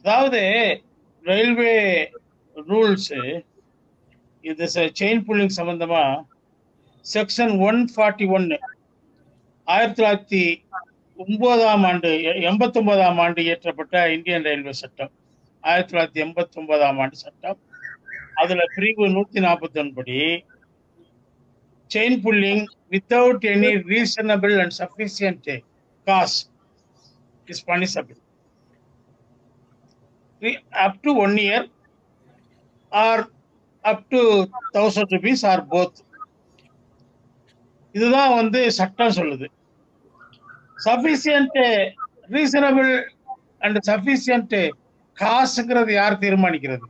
அதாவது railway rules இது chain pulling சம்பந்தமா செக்ஷன் ஒன் ஃபார்ட்டி ஒன்னு ஆயிரத்தி தொள்ளாயிரத்தி ஒன்பதாம் ஆண்டு எண்பத்தி ஒன்பதாம் ஆண்டு இயற்றப்பட்ட இந்தியன் ரயில்வே சட்டம் ஆயிரத்தி தொள்ளாயிரத்தி எண்பத்தி ஒன்பதாம் ஆண்டு சட்டம் அதுல பிரிவு நூத்தி நாற்பத்தி ஒன்பது படி chain pulling without any reasonable and sufficient cause is punishable up to one year or up to thousand rupees or both இதுதான் வந்து சட்டம் சொல்லுது சஃபிசியன்ட் ரீசனபிள் அண்ட் சஃபிசியன்ட் காசுங்கிறது யார் தீர்மானிக்கிறது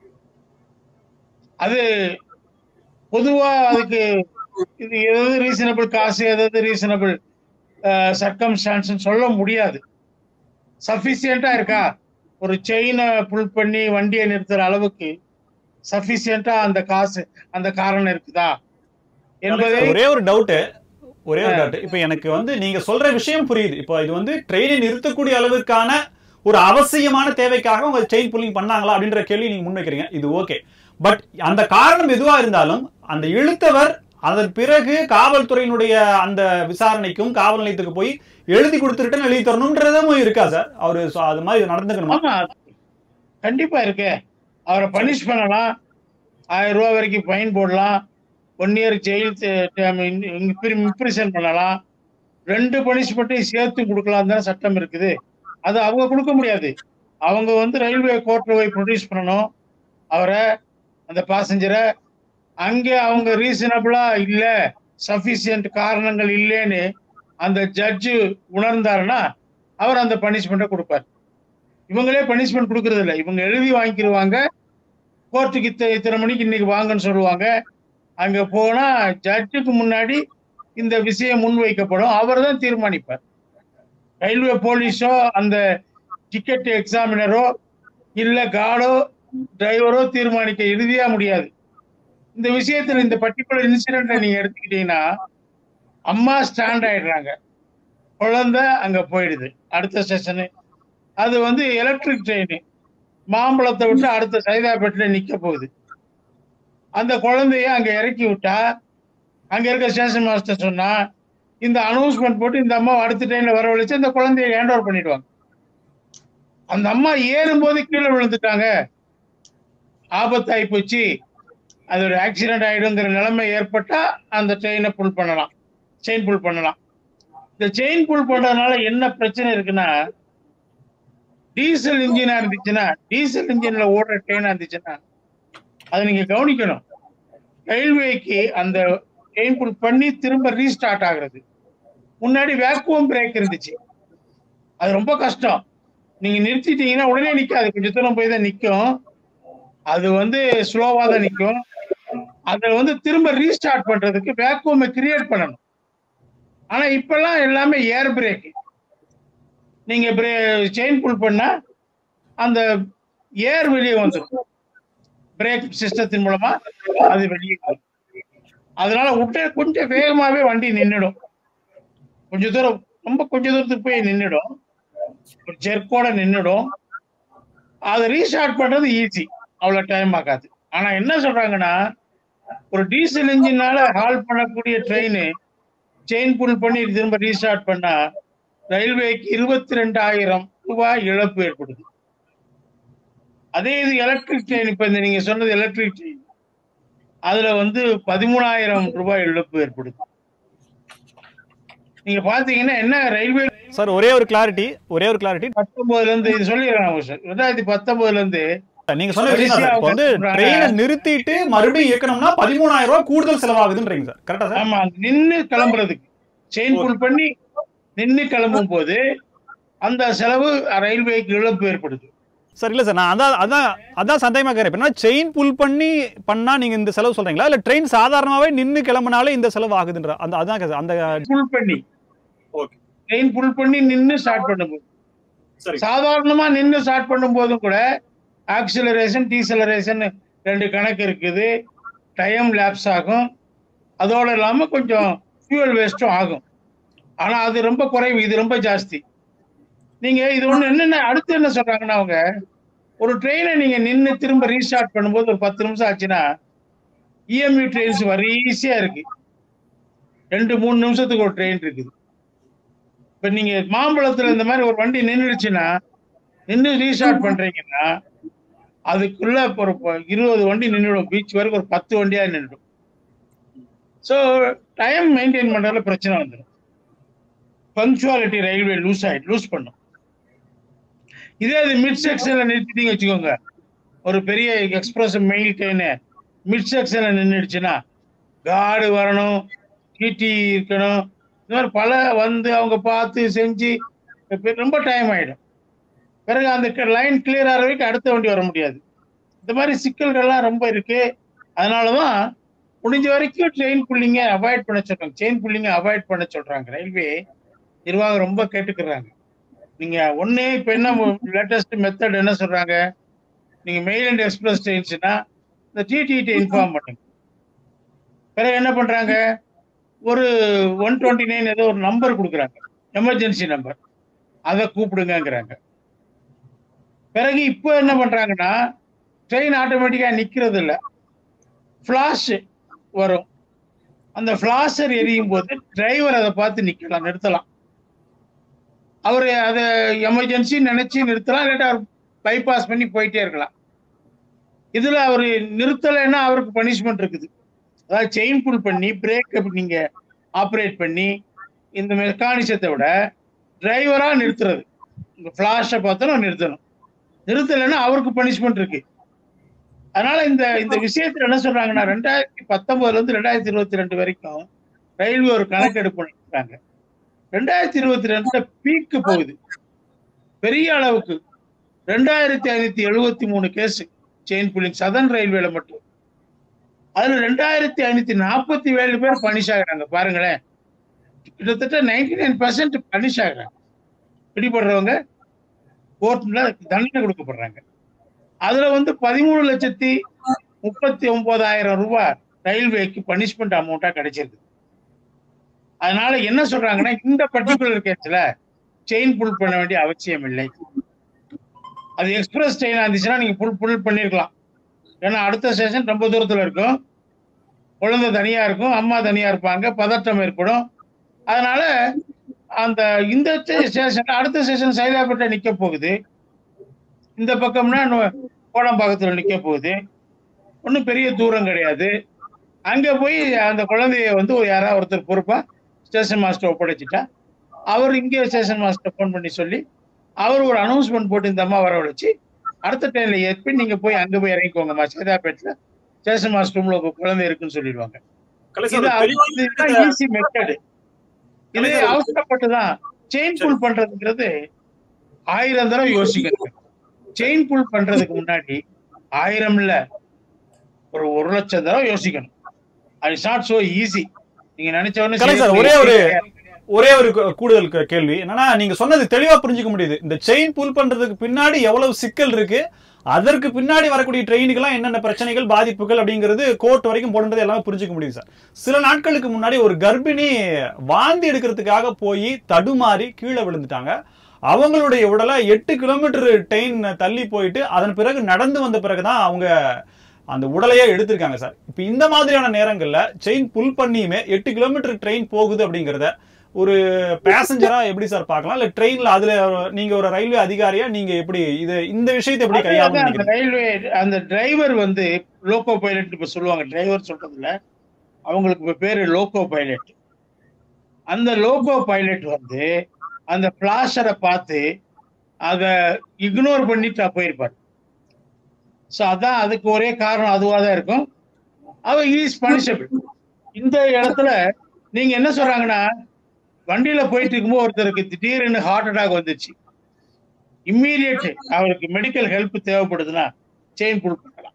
அது பொதுவா அதுக்கு இது எதாவது ரீசனபிள் காசு எதாவது ரீசனபிள் சர்க்கம்ஸ்டான்ஸ் சொல்ல முடியாது சஃபிசியண்டா இருக்கா ஒரு செயினை புல் பண்ணி வண்டியை நிறுத்துற அளவுக்கு சஃபிசியண்டா அந்த காசு அந்த காரணம் இருக்குதா என்பதை ஒரே ஒரு டவுட் ஒரே ஒரு டவுட் இப்போ எனக்கு வந்து நீங்க சொல்ற விஷயம் புரியுது இப்போ இது வந்து ட்ரெயினை நிறுத்தக்கூடிய அளவுக்கான ஒரு அவசியமான தேவைக்காக உங்க செயின் புல்லிங் பண்ணாங்களா அப்படின்ற கேள்வி நீங்க முன்வைக்கிறீங்க இது ஓகே பட் அந்த காரணம் எதுவா இருந்தாலும் அந்த இழுத்தவர் அதன் பிறகு காவல்துறையினுடைய அந்த விசாரணைக்கும் காவல் நிலையத்துக்கு போய் எழுதி கொடுத்துட்டு எழுதி தரணும்ன்றதும் இருக்கா சார் அவரு சொ- அது மாதிரி நடந்துக்கணுமா ஆமா கண்டிப்பா இருக்கே அவரை பனிஷ் பண்ணலாம் ஆயிரம் ரூபாய் வரைக்கும் ஃபைன் போடலாம் ஒன் இயர் ஜெயில் இம்ப்ரிசன் பண்ணலாம் ரெண்டு பனிஷ்மெண்ட்டையும் சேர்த்து கொடுக்கலாம் தானே சட்டம் இருக்குது அது அவங்க கொடுக்க முடியாது அவங்க வந்து ரயில்வே கோர்ட்ல போய் ப்ரொடியூஸ் பண்ணணும் அவரை அந்த பாசஞ்சரை அங்கே அவங்க ரீசனபிளா இல்ல சஃபிசியன்ட் காரணங்கள் இல்லைன்னு அந்த ஜட்ஜு உணர்ந்தாருன்னா அவர் அந்த பனிஷ்மெண்ட்டை கொடுப்பார் இவங்களே பனிஷ்மெண்ட் கொடுக்கறது இல்ல இவங்க எழுதி வாங்கிக்கிருவாங்க கோர்ட்டுக்கு இத்த இத்தனை மணிக்கு இன்னைக்கு வாங்கன்னு சொல்லுவாங்க அங்க போனா ஜட்ஜுக்கு முன்னாடி இந்த விஷயம் முன்வைக்கப்படும் அவர் தான் தீர்மானிப்பார் ரயில்வே போலீஸோ அந்த டிக்கெட் எக்ஸாமினரோ இல்ல கார்டோ டிரைவரோ தீர்மானிக்க இறுதியா முடியாது இந்த விஷயத்துல இந்த பர்டிகுலர் இன்சிடென்ட்டை நீங்க எடுத்துக்கிட்டீங்கன்னா அம்மா ஸ்டாண்ட் ஆயிடுறாங்க குழந்தை அங்க போயிடுது அடுத்த ஸ்டேஷனு அது வந்து எலக்ட்ரிக் ட்ரெயின் மாம்பழத்தை விட்டு அடுத்த சைதாப்பேட்டில நிக்க போகுது அந்த குழந்தைய அங்க இறக்கி விட்டா அங்க இருக்க ஸ்டேஷன் மாஸ்டர் சொன்னா இந்த அனௌன்ஸ்மெண்ட் போட்டு இந்த அம்மா அடுத்த ட்ரெயின்ல வரவழைச்சு அந்த குழந்தைய ஹேண்ட் ஓவர் பண்ணிடுவாங்க அந்த அம்மா ஏறும்போது கீழே விழுந்துட்டாங்க ஆபத்தாகி போச்சு அது ஒரு ஆக்சிடென்ட் ஆயிடுங்கிற நிலைமை ஏற்பட்டா அந்த ட்ரெயினை புல் பண்ணலாம் செயின் புல் பண்ணலாம் இந்த செயின் புல் பண்றதுனால என்ன பிரச்சனை இருக்குன்னா டீசல் இன்ஜினா இருந்துச்சுன்னா டீசல் இன்ஜின்ல ஓடுற ட்ரெயினா இருந்துச்சுன்னா அதை நீங்க கவனிக்கணும் ரயில்வேக்கு அந்த செயின் புல் பண்ணி திரும்ப ரீஸ்டார்ட் ஆகுறது முன்னாடி வேக்குவம் பிரேக் இருந்துச்சு அது ரொம்ப கஷ்டம் நீங்க நிறுத்திட்டீங்கன்னா உடனே நிக்காது கொஞ்சம் தூரம் போய் தான் நிக்கும் அது வந்து ஸ்லோவா தான் நிக்கும் அதை வந்து திரும்ப ரீஸ்டார்ட் பண்றதுக்கு வேக்குவமை கிரியேட் பண்ணணும் ஆனா இப்பெல்லாம் எல்லாமே ஏர் பிரேக் நீங்க செயின் புல் பண்ணா அந்த ஏர் வெளியே வந்துடும் பிரேக் சிஸ்டத்தின் மூலமா அது வெளியே வரும். அதனால விட்ட கொஞ்சம் வேகமாவே வண்டி நின்னுடும் கொஞ்ச தூரம் ரொம்ப கொஞ்ச தூரத்துக்கு போய் நின்னுடும் ஒரு ஜெர்க்கோட நின்னுடும் அதை ரீஸ்டார்ட் பண்றது ஈஸி அவ்வளவு டைம் ஆகாது ஆனா என்ன சொல்றாங்கன்னா ஒரு டீசல் இன்ஜினால ஹால் பண்ணக்கூடிய ட்ரெயின் செயின் புல் பண்ணி திரும்ப ரீஸ்டார்ட் பண்ணா ரயில்வேக்கு இருபத்தி ரெண்டாயிரம் ரூபாய் இழப்பு ஏற்படுது அதே இது எலக்ட்ரிக் ட்ரெயின் இப்ப இந்த நீங்க சொன்னது எலக்ட்ரிக் ட்ரெயின் அதுல வந்து பதிமூணாயிரம் ரூபாய் இழப்பு ஏற்படுது நீங்க பாத்தீங்கன்னா என்ன ரயில்வே சார் ஒரே ஒரு கிளாரிட்டி ஒரே ஒரு கிளாரிட்டி பத்தொன்பதுல இருந்து இது சொல்லிடுறேன் சார் ரெண்டாயிரத்தி பத்தொன்பதுல இருந்து நீங்க சொன்ன விஷயம் தான் சார். இப்போ வந்து ட்ரெயினை நிறுத்திட்டு மறுபடியும் இயக்கணும்னா பதிமூணாயிரம் ரூபாய் கூடுதல் செலவாகுதுன்றீங்க சார் கரெக்டா சார் ஆமா நின்னு கிளம்புறதுக்கு செயின் புல் பண்ணி நின்னு கிளம்பும் போது அந்த செலவு ரயில்வேக்கு இழப்பு ஏற்படுது சார் இல்ல சார் நான் அதான் அதான் அதான் சந்தேகமா கேட்கிறேன் இப்ப ட்ரெயின் புல் பண்ணி பண்ணா நீங்க இந்த செலவு சொல்றீங்களா இல்ல ட்ரெயின் சாதாரணமாவே நின்னு கிளம்புனாலே இந்த செலவு ஆகுதுன்ற அந்த அதான் கேக்குது. அந்த புல் பண்ணி ஓகே ட்ரெயின் புல் பண்ணி நின்னு ஸ்டார்ட் பண்ணும்போது சரி சாதாரணமா நின்னு ஸ்டார்ட் பண்ணும்போதும் கூட ஆக்சிலரேஷன் டீசலரேஷன் ரெண்டு கணக்கு இருக்குது டைம் லேப்ஸ் ஆகும் அதோட இல்லாம கொஞ்சம் ஃபியூவல் வேஸ்ட்டும் ஆகும் ஆனா அது ரொம்ப குறைவு இது ரொம்ப ஜாஸ்தி நீங்க இது ஒண்ணு என்னென்ன அடுத்து என்ன சொல்றாங்கன்னா அவங்க ஒரு ட்ரெயினை நீங்க நின்று திரும்ப ரீஸ்டார்ட் பண்ணும்போது ஒரு பத்து நிமிஷம் ஆச்சுன்னா இஎம்யூ ட்ரெயின்ஸ் வரிசையா இருக்கு ரெண்டு மூணு நிமிஷத்துக்கு ஒரு ட்ரெயின் இருக்குது இப்ப நீங்க மாம்பழத்துல இந்த மாதிரி ஒரு வண்டி நின்றுடுச்சுன்னா நின்று ரீஸ்டார்ட் பண்றீங்கன்னா அதுக்குள்ள ஒரு ப- இருபது வண்டி நின்றுடும் பீச் வரைக்கும் ஒரு பத்து வண்டியா நின்றுடும் ஸோ டைம் மெயின்டைன் பண்றதுல பிரச்சனை வந்துடும் பங்க்சுவாலிட்டி ரயில்வே லூஸ் ஆயிடும் லூஸ் பண்ணும் இதே அது மிட் செக்ஷன்ல நிறுத்திட்டீங்க வச்சுக்கோங்க ஒரு பெரிய எக்ஸ்பிரஸ் மெயில் ட்ரெயின் மிட் செக்ஷன்ல நின்றுடுச்சுன்னா கார்டு வரணும் டிடி இருக்கணும் இந்த மாதிரி பல வந்து அவங்க பார்த்து செஞ்சு இப்ப ரொம்ப டைம் ஆயிடும் பிறகு அந்த லைன் கிளியர் ஆகிற வரைக்கும் அடுத்த வண்டி வர முடியாது இந்த மாதிரி சிக்கல்கள்லாம் ரொம்ப இருக்கு அதனாலதான் முடிஞ்ச வரைக்கும் ட்ரெயின் புள்ளிங்க அவாய்ட் பண்ண சொல்றாங்க செயின் புள்ளிங்க அவாய்ட் பண்ண சொல்றாங்க ரயில்வே நிர்வாகம் ரொம்ப கேட்டுக்கிறாங்க நீங்க ஒண்ணு இப்ப என்ன லேட்டஸ்ட் மெத்தட் என்ன சொல்றாங்க நீங்க மெயில் அண்ட் எக்ஸ்பிரஸ் ட்ரெயின்ஸ்னா இந்த டிடிடி இன்ஃபார்ம் பண்ணுங்க பிறகு என்ன பண்றாங்க ஒரு ஒன் டுவெண்ட்டி நைன் ஏதோ ஒரு நம்பர் கொடுக்குறாங்க எமர்ஜென்சி நம்பர் அதை கூப்பிடுங்கங்கிறாங்க பிறகு இப்போ என்ன பண்றாங்கன்னா ட்ரெயின் ஆட்டோமேட்டிக்கா நிக்கிறது இல்ல ஃபிளாஷ் வரும் அந்த ஃபிளாஷர் எரியும் போது டிரைவர் அதை பார்த்து நிக்கலாம் நிறுத்தலாம் அவர் அதை எமர்ஜென்சி நினைச்சு நிறுத்தலாம் இல்லாட்டா அவர் பைபாஸ் பண்ணி போயிட்டே இருக்கலாம் இதுல அவர் நிறுத்தலைன்னா அவருக்கு பனிஷ்மெண்ட் இருக்குது அதாவது செயின் புல் பண்ணி பிரேக் நீங்க ஆப்ரேட் பண்ணி இந்த மெக்கானிசத்தை விட டிரைவரா நிறுத்துறது இந்த ஃபிளாஷை பார்த்தோம் நிறுத்தணும் நிறுத்தலைன்னா அவருக்கு பனிஷ்மெண்ட் இருக்கு அதனால இந்த இந்த விஷயத்துல என்ன சொல்றாங்கன்னா ரெண்டாயிரத்தி பத்தொன்பதுல இருந்து ரெண்டாயிரத்தி இருபத்தி ரெண்டு வரைக்கும் ரயில்வே ஒரு கணக்கெடுப்பு பண்ணிருக்காங்க ரெண்டாயிரத்தி இருபத்தி ரெண்டுல பீக்கு போகுது பெரிய அளவுக்கு ரெண்டாயிரத்தி ஐநூத்தி எழுபத்தி மூணு கேஸ் செயின் புல்லிங் சதன் ரயில்வேல மட்டும் அதுல ரெண்டாயிரத்தி ஐநூத்தி நாற்பத்தி ஏழு பேர் பனிஷ் ஆகுறாங்க பாருங்களேன் கிட்டத்தட்ட நைன்டி நைன் பர்சன்ட் பனிஷ் ஆகுறாங்க பிடிபடுறவங்க கோர்ட்ல தண்டனை கொடுக்கப்படுறாங்க அதுல வந்து பதிமூணு லட்சத்தி முப்பத்தி ஒன்பதாயிரம் ரூபாய் ரயில்வேக்கு பனிஷ்மெண்ட் அமௌண்டா கிடைச்சிருக்கு அதனால என்ன சொல்றாங்கன்னா இந்த பர்டிகுலர் கேஸ்ல செயின் புல் பண்ண வேண்டிய அவசியம் இல்லை அது எக்ஸ்பிரஸ் ட்ரெயினா இருந்துச்சுன்னா நீங்க புல் புல் பண்ணிருக்கலாம் ஏன்னா அடுத்த ஸ்டேஷன் ரொம்ப தூரத்துல இருக்கும் குழந்தை தனியா இருக்கும் அம்மா தனியா இருப்பாங்க பதட்டம் ஏற்படும் அதனால அந்த இந்த ஸ்டேஷன் அடுத்த ஸ்டேஷன் சைதாப்பேட்டை நிக்க போகுது இந்த பக்கம்னா நு- கோடம்பாக்கத்துல நிக்க போகுது ஒன்றும் பெரிய தூரம் கிடையாது அங்க போய் அந்த குழந்தைய வந்து ஒரு யாராவது ஒருத்தர் பொறுப்பா ஸ்டேஷன் மாஸ்டர் ஒப்படைச்சிட்டா அவர் இங்கே ஸ்டேஷன் மாஸ்டர் ஃபோன் பண்ணி சொல்லி அவர் ஒரு அனௌன்ஸ்மெண்ட் போட்டு இந்த அம்மா வரவழைச்சு அடுத்த ட்ரெயின்ல ஏற்பி நீங்க போய் அங்க போய் இறங்கிக்கோங்கம்மா சேதாப்பேட்டில் ஸ்டேஷன் மாஸ்டர் ரூம்ல உங்க குழந்தை இருக்குன்னு சொல்லிடுவாங்க கலைஞர் இது ஒரு தெளிவான விஷயத்த- ஈஸி மெத்தடு இது கலைஞர் ஒரு- அவசரப்பட்டுதான் செயின் புல் பண்றதுங்கிறது ஆயிரம் தடவை யோசிக்கணும் செயின் புல் பண்றதுக்கு முன்னாடி ஆயிரம் இல்ல ஒரு ஒரு லட்சம் தடவை யோசிக்கணும் இட்ஸ் நாட் சோ ஈஸி நீங்க நினைச்ச உடனே கலை சார், செய்யக்கூடிய ஒரே ஒரு- விஷயம் கிடையாது. ஒரே ஒரு கு- கூடுதல் கே- கேள்வி என்னன்னா நீங்க சொன்னது தெளிவா புரிஞ்சுக்க முடியுது இந்த செயின் புல் பண்றதுக்கு பின்னாடி எவ்வளவு சிக்கல் இருக்கு அதற்கு பின்னாடி வரக்கூடிய ட்ரெயினுக்கெல்லாம் என்னென்ன பிரச்சனைகள் பாதிப்புகள் அப்படிங்கிறது கோர்ட் வரைக்கும் போடுறது எல்லாமே புரிஞ்சுக்க முடியுது சார் சில நாட்களுக்கு முன்னாடி ஒரு கர்ப்பிணி வாந்தி எடுக்கிறதுக்காக போய் தடுமாறி கீழே விழுந்துட்டாங்க அவங்களுடைய உடலை எட்டு கிலோமீட்டர் ட்ரெயின் தள்ளி போயிட்டு அதன் பிறகு நடந்து வந்த பிறகுதான் அவங்க அந்த உடலையே எடுத்திருக்காங்க சார் இப்போ இந்த மாதிரியான நேரங்கள்ல செயின் புல் பண்ணியுமே எட்டு கிலோமீட்டர் ட்ரெயின் போகுது அப்படிங்கிறத ஒரு பேசஞ்சரா எப்படி சார் பார்க்கலாம் இல்ல ட்ரெயின்ல அதுல நீங்க ஒரு ரயில்வே அதிகாரியா நீங்க எப்படி இது இந்த விஷயத்தை எப்படி அது கையாளணும் அதான் அந்த நினைக்கிறீங்க ரயில்வே அந்த டிரைவர் வந்து லோகோ பைலட் இப்ப சொல்லுவாங்க டிரைவர் சொல்றதுல அவங்களுக்கு இப்ப பேரு லோகோ பைலட் அந்த லோகோ பைலட் வந்து அந்த பிளாஷரை பார்த்து அத இக்னோர் பண்ணிட்டு போயிருப்பார் ஸோ அதான் அதுக்கு ஒரே காரணம் அதுவா தான் இருக்கும் அவர் இஸ் பனிஷபிள் இந்த இடத்துல நீங்க என்ன சொல்றாங்கன்னா வண்டியில போயிட்டு இருக்கும்போது ஒருத்தருக்கு திடீர்னு ஹார்ட் அட்டாக் வந்துச்சு இம்மீடியட் அவருக்கு மெடிக்கல் ஹெல்ப் தேவைப்படுதுன்னா செயின் புல் பண்ணலாம்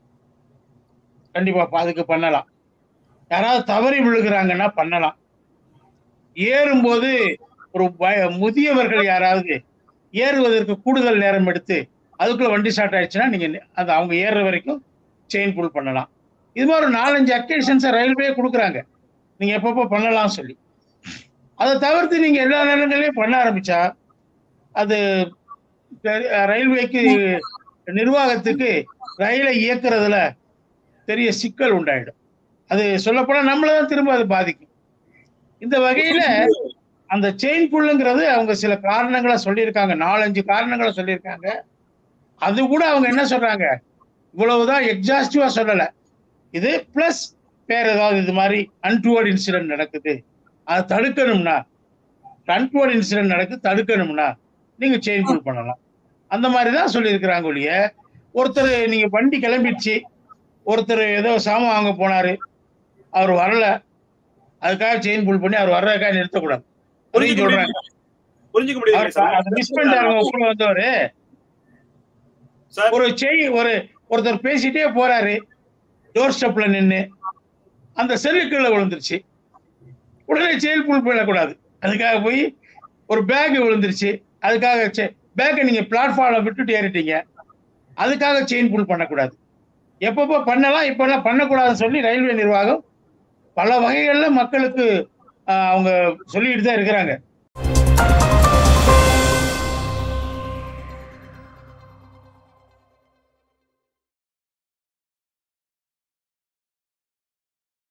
கண்டிப்பா ப- அதுக்கு பண்ணலாம் யாராவது தவறி விழுகிறாங்கன்னா பண்ணலாம் ஏறும்போது ஒரு பய- முதியவர்கள் யாராவது ஏறுவதற்கு கூடுதல் நேரம் எடுத்து அதுக்குள்ள வண்டி ஸ்டார்ட் ஆயிடுச்சுன்னா நீங்க நி- அது அவங்க ஏறுற வரைக்கும் செயின் புல் பண்ணலாம் இது மாதிரி ஒரு நாலஞ்சு அக்கேஷன்ஸை ரயில்வே கொடுக்குறாங்க நீங்க எப்பப்போ பண்ணலாம் சொல்லி அதை தவிர்த்து நீங்க எல்லா நேரங்களையும் பண்ண ஆரம்பிச்சா அது பெரிய- ரயில்வேக்கு நிர்வாகத்துக்கு ரயிலை இயக்குறதுல பெரிய சிக்கல் உண்டாயிடும் அது சொல்லப்போனா நம்மள தான் திரும்ப அது பாதிக்கும் இந்த வகையில அந்த செயின் புல்லுங்கிறது அவங்க சில காரணங்களை சொல்லியிருக்காங்க நாலஞ்சு காரணங்களை சொல்லியிருக்காங்க அது கூட அவங்க என்ன சொல்றாங்க இவ்வளவுதான் எக்ஸாஸ்டிவா சொல்லல இது பிளஸ் வேற ஏதாவது இது மாதிரி அன்டுவர்ட் இன்சிடென்ட் நடக்குது அதை தடுக்கணும்னா அன்டுவர்ட் இன்சிடென்ட் நடக்குது தடுக்கணும்னா நீங்க செயின் புல் பண்ணலாம் அந்த மாதிரி தான் சொல்லியிருக்கிறாங்க ஒழிய ஒருத்தர் நீங்க வண்டி கிளம்பிடுச்சு ஒருத்தர் ஏதோ சாமான் வாங்க போனாரு அவர் வரல அதுக்காக செயின் புல் பண்ணி அவர் வர்றதுக்காக நிறுத்தக்கூடாது அதையும் சொல்றாங்க புரிஞ்சுக்க முடியுது அவர் சார் அதை மிஸ் பண்ணிட்டாருங்க கூட வந்தவரு சார் ஒரு செய் ஒரு ஒருத்தர் பேசிட்டே போறாரு டோர் ஸ்டெப்ல நின்னு அந்த செல்லு கீழே விழுந்துருச்சு உடனே செயின் புல் பண்ணக்கூடாது அதுக்காக போய் ஒரு பேக் விழுந்துருச்சு அதுக்காக பேக்கை நீங்க பிளாட்ஃபார்ம்ல விட்டுட்டு ஏறிட்டீங்க அதுக்காக செயின் புல் பண்ணக்கூடாது எப்பப்போ பண்ணலாம் இப்பெல்லாம் பண்ணக்கூடாதுன்னு சொல்லி ரயில்வே நிர்வாகம் பல வகைகள்ல மக்களுக்கு ஆஹ், அவங்க சொல்லிட்டு தான் இருக்கிறாங்க